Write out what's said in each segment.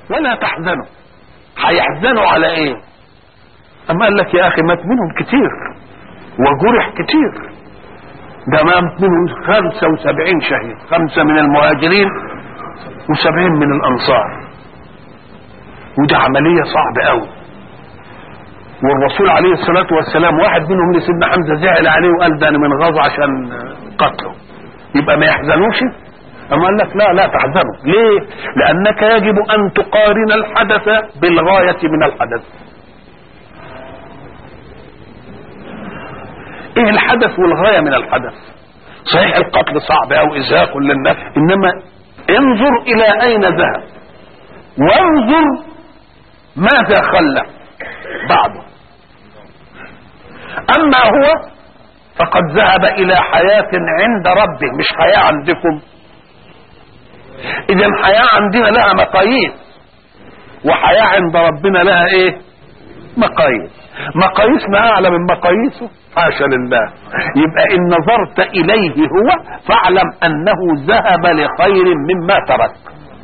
ولا تحزنوا هيحزنوا على ايه اما قال لك يا اخي مات منهم كتير وجرح كتير ده مات منهم 75 شهيد خمسة من المهاجرين وسبعين من الانصار وده عملية صعبة قوي والرسول عليه الصلاة والسلام واحد منهم اللي سيدنا حمزة زعل عليه وقال ده انا من غزة عشان قتله يبقى ما يحزنوش أما قال لك لا لا تحزنوا ليه لأنك يجب أن تقارن الحدث بالغاية من الحدث ايه الحدث والغاية من الحدث صحيح القتل صعب او ازهاق للنفس انما انظر الى اين ذهب وانظر ماذا خلى بعده اما هو فقد ذهب الى حياة عند ربه مش حياة عندكم اذا حياة عندنا لها مقاييس وحياة عند ربنا لها ايه مقاييس مقاييسنا اعلى من مقاييسه حاشا لله يبقى ان نظرت اليه هو فاعلم انه ذهب لخير مما ترك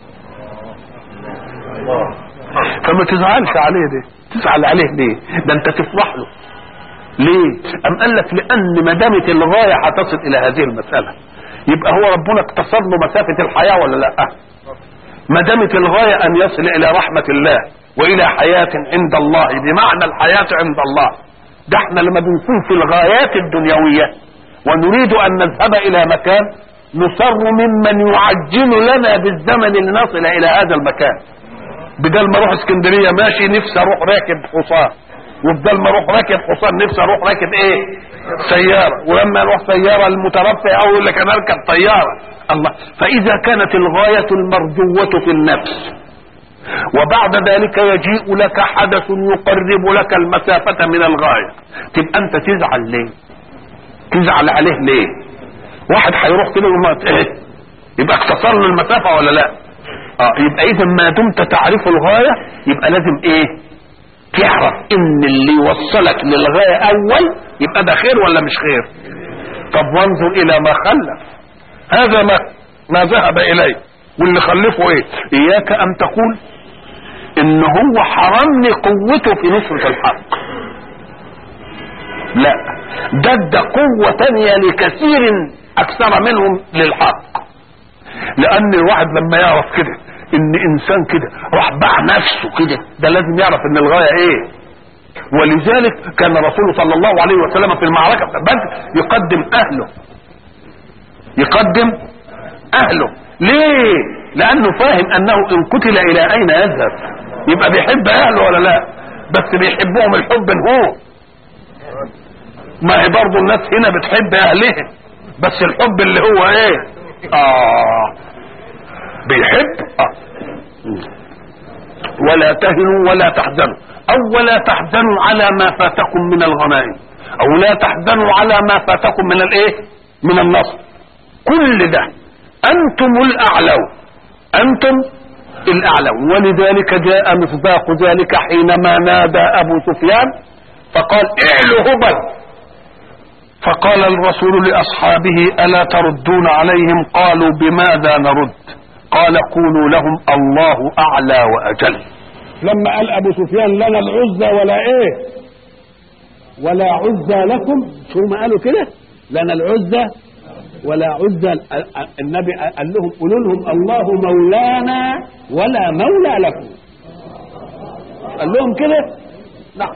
فما تزعلش عليه ده تزعل عليه ليه ده انت تفرح له ليه ام قال لك لان ما دامت الغايه هتصل الى هذه المساله يبقى هو ربنا اقتصر له مسافه الحياه ولا لا ما دامت الغايه ان يصل الى رحمه الله والى حياه عند الله بمعنى الحياه عند الله ده احنا لما بنكون في الغايات الدنيويه ونريد ان نذهب الى مكان نصر ممن يعجل لنا بالزمن لنصل الى هذا المكان بدل ما اروح اسكندريه ماشي نفسي اروح راكب حصان وبدل ما اروح راكب حصان نفسي اروح راكب ايه سياره ولما اروح سياره المترفع او يقول لك انا اركب طياره الله فاذا كانت الغايه المرجوه في النفس وبعد ذلك يجيء لك حدث يقرب لك المسافة من الغاية تبقى انت تزعل ليه تزعل عليه ليه واحد هيروح كده وما ايه يبقى اختصر له المسافة ولا لا اه يبقى اذا ما دمت تعرف الغاية يبقى لازم ايه تعرف ان اللي يوصلك للغاية اول يبقى ده خير ولا مش خير طب وانظر الى ما خلف هذا ما ما ذهب اليه واللي خلفه ايه اياك ان تقول ان هو حرمني قوته في نصرة الحق لا ده ادى قوة تانية لكثير اكثر منهم للحق لان الواحد لما يعرف كده ان انسان كده راح باع نفسه كده ده لازم يعرف ان الغاية ايه ولذلك كان الرسول صلى الله عليه وسلم في المعركة بدر يقدم اهله يقدم اهله ليه لانه فاهم انه ان قتل الى اين يذهب يبقى بيحب اهله ولا لا بس بيحبهم الحب هو ما هي برضه الناس هنا بتحب اهلها بس الحب اللي هو ايه اه بيحب اه ولا تهنوا ولا تحزنوا او ولا تحزنوا على ما فاتكم من الغنائم او لا تحزنوا على ما فاتكم من الايه من النصر كل ده انتم الاعلون انتم الاعلون ولذلك جاء مصداق ذلك حينما نادى ابو سفيان فقال اعلوا هبل فقال الرسول لاصحابه الا تردون عليهم قالوا بماذا نرد قال قولوا لهم الله اعلى واجل لما قال ابو سفيان لنا العزى ولا ايه ولا عزى لكم شو ما قالوا كده لنا العزى ولا عزى النبي قال لهم قولوا لهم الله مولانا ولا مولى لكم قال لهم كده نعم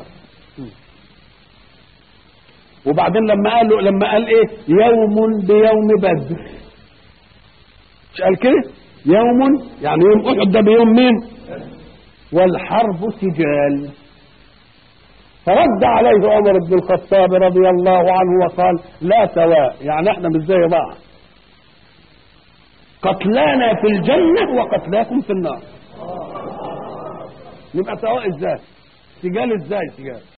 وبعدين لما قالوا لما قال ايه يوم بيوم بدر مش قال كده يوم يعني يوم احد ده بيوم مين والحرب سجال فرد عليه عمر بن الخطاب رضي الله عنه وقال لا سواء يعني احنا مش زي بعض قتلانا في الجنة وقتلاكم في النار نبقى سواء ازاي سجال ازاي سجال